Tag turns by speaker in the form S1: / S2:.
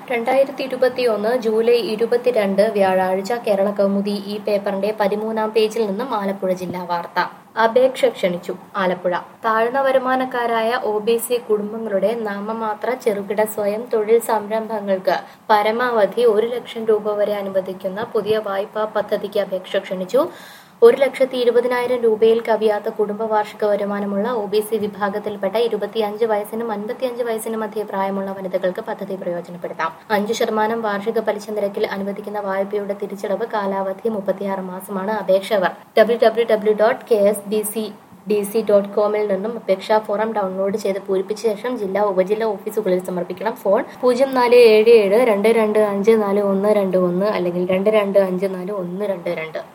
S1: രണ്ടായിരത്തി ഇരുപത്തിയൊന്ന് ജൂലൈ ഇരുപത്തിരണ്ട് വ്യാഴാഴ്ച കേരള കൗമുദി ഈ പേപ്പറിന്റെ പതിമൂന്നാം പേജിൽ നിന്നും ആലപ്പുഴ ജില്ലാ വാർത്ത അപേക്ഷ ക്ഷണിച്ചു ആലപ്പുഴ താഴ്ന്ന വരുമാനക്കാരായ ഒ ബി സി കുടുംബങ്ങളുടെ നാമമാത്ര ചെറുകിട സ്വയം തൊഴിൽ സംരംഭങ്ങൾക്ക് പരമാവധി ഒരു ലക്ഷം രൂപ വരെ അനുവദിക്കുന്ന പുതിയ വായ്പാ പദ്ധതിക്ക് അപേക്ഷ ക്ഷണിച്ചു ഒരു ലക്ഷത്തി ഇരുപതിനായിരം രൂപയിൽ കവിയാത്ത കുടുംബ വാർഷിക വരുമാനമുള്ള ഒ ബി സി വിഭാഗത്തിൽപ്പെട്ട ഇരുപത്തിയഞ്ച് വയസ്സിനും അൻപത്തിയഞ്ച് വയസ്സിനും മധ്യേ പ്രായമുള്ള വനിതകൾക്ക് പദ്ധതി പ്രയോജനപ്പെടുത്താം അഞ്ച് ശതമാനം വാർഷിക പലിശ നിരക്കിൽ അനുവദിക്കുന്ന വായ്പയുടെ തിരിച്ചടവ് കാലാവധി മുപ്പത്തിയാറ് മാസമാണ് അപേക്ഷകർ W W W dot K S B C D C dot കോമിൽ നിന്നും അപേക്ഷാ ഫോറം ഡൗൺലോഡ് ചെയ്ത് പൂരിപ്പിച്ച ശേഷം ജില്ലാ ഉപജില്ലാ ഓഫീസുകളിൽ സമർപ്പിക്കണം ഫോൺ പൂജ്യം നാല് ഏഴ് ഏഴ് രണ്ട് രണ്ട് അഞ്ച് നാല് ഒന്ന് രണ്ട് ഒന്ന് അല്ലെങ്കിൽ രണ്ട് രണ്ട് അഞ്ച് നാല് ഒന്ന് രണ്ട് രണ്ട്